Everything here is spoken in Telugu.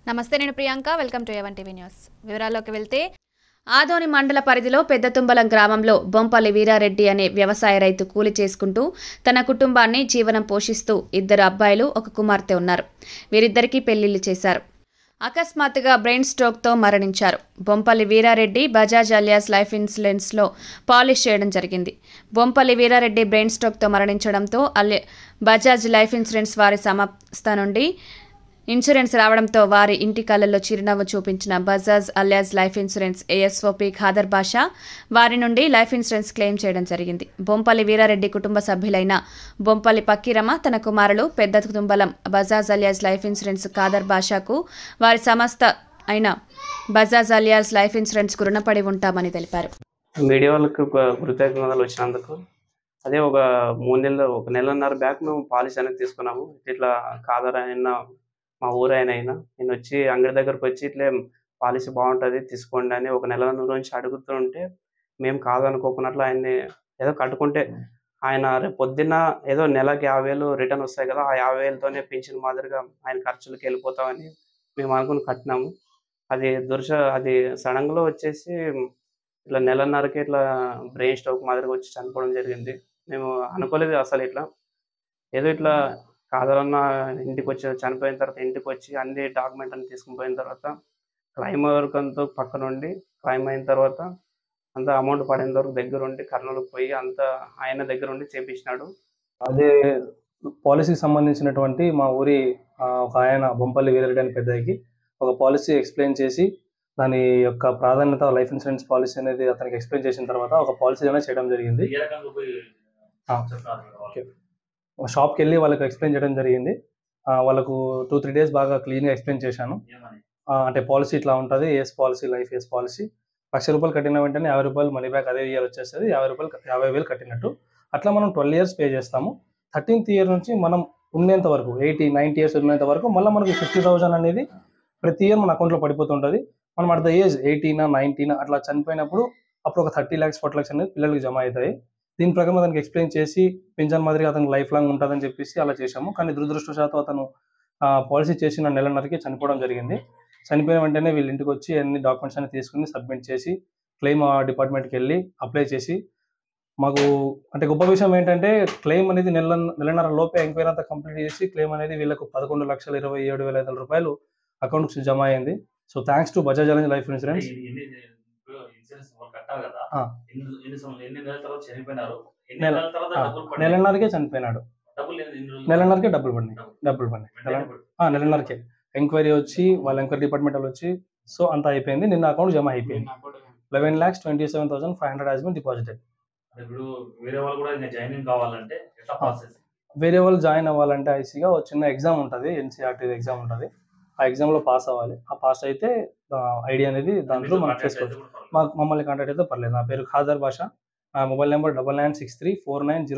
నమస్తే నేను ప్రియాంక వెల్కమ్ టు ఎవన్ టీవీ న్యూస్ వివరాల్లోకి వెళ్తే ఆదోని మండల పరిధిలో పెద్దతుంబలం గ్రామంలో బొంపల్లి వీరారెడ్డి అనే వ్యవసాయ రైతు కూలి చేసుకుంటూ తన కుటుంబాన్ని జీవనం పోషిస్తూ ఇద్దరు అబ్బాయిలు ఒక కుమార్తె ఉన్నారు వీరిద్దరికీ పెళ్లిళ్లు చేశారు అకస్మాత్తుగా బ్రెయిన్ స్ట్రోక్తో మరణించారు బొంపల్లి వీరారెడ్డి బజాజ్ అలియాస్ లైఫ్ ఇన్సూరెన్స్లో పాలిష్ చేయడం జరిగింది బొంపల్లి వీరారెడ్డి బ్రెయిన్ స్ట్రోక్తో మరణించడంతో అలి బజాజ్ లైఫ్ ఇన్సూరెన్స్ వారి సంస్థ నుండి ఇన్సూరెన్స్ రావడంతో వారి ఇంటి కళ్ళల్లో చిరునవ్వు చూపించిన Bajaj Allianz life insurance ASOP Khader Basha వారి నుండి లైఫ్ ఇన్సూరెన్స్ క్లెయిమ్ చేయడం జరిగింది బొంపల్లి వీరారెడ్డి కుటుంబ సభ్యులైన బొంపల్లి పక్కిరమ తన కుమారులు పెద్ద కుటుంబలం Bajaj Allianz life insurance Khader బాషాకు వారి సంస్థ అయిన బజాజ్ అలియాజ్ లైఫ్ ఇన్సూరెన్స్కు రుణపడి ఉంటామని తెలిపారు మీడియా వాళ్ళకి ఒక కృతజ్ఞతలు వచ్చినందుకు అదే ఒక మూడు నెలలు ఒక నెలన్నర బ్యాక్ మేము పాలసీ అనేది తీసుకున్నాము ఇట్లా కాదర్ అయినా మా ఊరు ఆయన అయినా నేను వచ్చి అంగడి దగ్గరకు వచ్చి ఇట్లే పాలసీ బాగుంటుంది తీసుకోండి అని ఒక నెల నుంచి అడుగుతుంటే మేము కాదనుకోకున్నట్లు ఆయన్ని ఏదో కట్టుకుంటే ఆయన రేపు పొద్దున్న ఏదో నెలకి యాభై వేలు రిటర్న్ వస్తాయి కదా ఆ యాభై వేలతోనే పెన్షన్ మాదిరిగా ఆయన ఖర్చులకి వెళ్ళిపోతామని మేము అనుకుని కట్టినాము అది దుర్ష అది సడన్గా వచ్చేసి ఇట్లా నెలన్నరకి ఇట్లా బ్రెయిన్ స్ట్రోక్ మాదిరిగా వచ్చి చనిపోవడం జరిగింది మేము అనుకోలేదు అసలు ఇట్లా ఏదో ఇట్లా కాదరన్న ఇంటికి వచ్చి చనిపోయిన తర్వాత ఇంటికి వచ్చి అన్ని డాక్యుమెంట్ అన్ని తీసుకుని పోయిన తర్వాత క్లైమ్ వరకు అంతా పక్క నుండి క్లైమ్ అయిన తర్వాత అంత అమౌంట్ పడేంత వరకు దగ్గర ఉండి కర్నూలుకి పోయి అంత ఆయన దగ్గర ఉండి చేపించినాడు అదే పాలసీకి సంబంధించినటువంటి మా ఊరి ఆ, ఒక ఆయన బొంపల్లి వీరెడ్డి అని పెద్దకి ఒక పాలసీ ఎక్స్ప్లెయిన్ చేసి దాని యొక్క ప్రాధాన్యత లైఫ్ ఇన్సూరెన్స్ పాలసీ అనేది అతనికి ఎక్స్ప్లెయిన్ చేసిన తర్వాత ఒక పాలసీ అనేది చేయడం జరిగింది ఏ రకంగా పోయి ఆ, చెప్తున్నారు మీరు వాళ్ళు? ఓకే. ఒక షాప్కి వెళ్ళి వాళ్ళకి ఎక్స్ప్లెయిన్ చేయడం జరిగింది ఆ, వాళ్ళకు టూ త్రీ డేస్ బాగా క్లీన్గా ఎక్స్ప్లెయిన్ చేశాను ఏమని ఆ, అంటే పాలసీ ఇట్లా ఉంటుంది ace policy life ace policy లక్ష రూపాయలు కట్టిన వెంటనే యాభై రూపాయలు మనీ బ్యాక్ అదే ఇయర్ వచ్చేస్తుంది యాభై రూపాయలు యాభై వేలు కట్టినట్టు అట్లా మనం ట్వెల్వ్ ఇయర్స్ పే చేస్తాము థర్టీన్త్ ఇయర్ నుంచి మనం ఉన్నంత వరకు ఎయిటీ నైన్టీ ఇయర్స్ ఉన్నంత వరకు మళ్ళీ మనకి ఫిఫ్టీ థౌసండ్ అనేది ప్రతి ఇయర్ మన అకౌంట్లో పడిపోతుంటుంది మనం అట్ ద ఏజ్ ఎయిటీనా నైన్టీనా అట్లా చనిపోయినప్పుడు అప్పుడు ఒక థర్టీ ల్యాక్స్ ఫార్టీ ల్యాక్స్ అనేది పిల్లలకి జమ అవుతాయి దీని ప్రకారం అతనికి ఎక్స్ప్లెయిన్ చేసి పింఛన్ మాదిరిగా అతనికి లైఫ్ లాంగ్ ఉంటుందని చెప్పేసి అలా చేశాము కానీ దురదృష్టవశాత్తు అతను పాలసీ చేసిన నెలన్నరకి చనిపోవడం జరిగింది చనిపోయిన వెంటనే వీళ్ళ ఇంటికి వచ్చి అన్ని డాక్యుమెంట్స్ అన్ని తీసుకుని సబ్మిట్ చేసి క్లెయిమ్ డిపార్ట్మెంట్కి వెళ్ళి అప్లై చేసి మాకు అంటే గొప్ప విషయం ఏంటంటే క్లెయిమ్ అనేది నెల నెలన్నర లోపే ఎంక్వైరీ అంతా కంప్లీట్ చేసి క్లెయిమ్ అనేది వీళ్ళకు పదకొండు లక్షల ఇరవై ఏడు వేల ఐదు వందల రూపాయలు అకౌంట్కి జమ అయింది so thanks to Bajaj Allianz life అంటే ఇన్సూరెన్స్ ఇది ఎన్ని ఇప్పుడు ఇన్సూరెన్స్ వాళ్ళు కట్టాలి కదా ఆ. ఎన్ని ఎన్ని సంవత్సరాలు ఎన్ని నెలల తర్వాత చనిపోయినారు ఎన్ని నెల- నెలల తర్వాత ఆ, డబ్బులు పడ్డాయి? నెలన్నరకే చనిపోయినాడు డబ్బులు ఎన్ని- ఎన్ని రోజులు? నెలన్నరకే డబ్బులు పడినాయి డబ్బులు. డబ్బులు పడినాయి వెంటనే నెల- పడ్డాయి. ఆ, నెలన్నరకే ఎంక్వైరీ వచ్చి వాళ్ళ ఎంక్వైరీ డిపార్ట్మెంట్ వాళ్ళు వచ్చి సో అంతా అయిపోయింది నిన్న అకౌంట్ జమ అయిపోయింది eleven lakhs twenty seven thousand five hundred has been deposited అంటే ఇప్పుడు వేరే వాళ్ళు కూడా జాయినింగ్ కావాలంటే ఎట్లా ప్రాసెస్ వేరే వాళ్ళు జాయిన్ అవ్వాలంటే ఐసీగా ఒక చిన్న ఎగ్జామ్ ఉంటుంది ఎన్సీఆర్టీ ఎగ్జామ్ ఉంటుంది ఆ ఎగ్జామ్లో పాస్ అవ్వాలి ఆ పాస్ అయితే ఐడి అనేది దాంట్లో మనం చేసుకోవచ్చు మా మమ్మల్ని కాంటాక్ట్ అయితే పర్లేదు నా పేరు ఖాదర్ భాష నా mobile number double nine six three four nine zero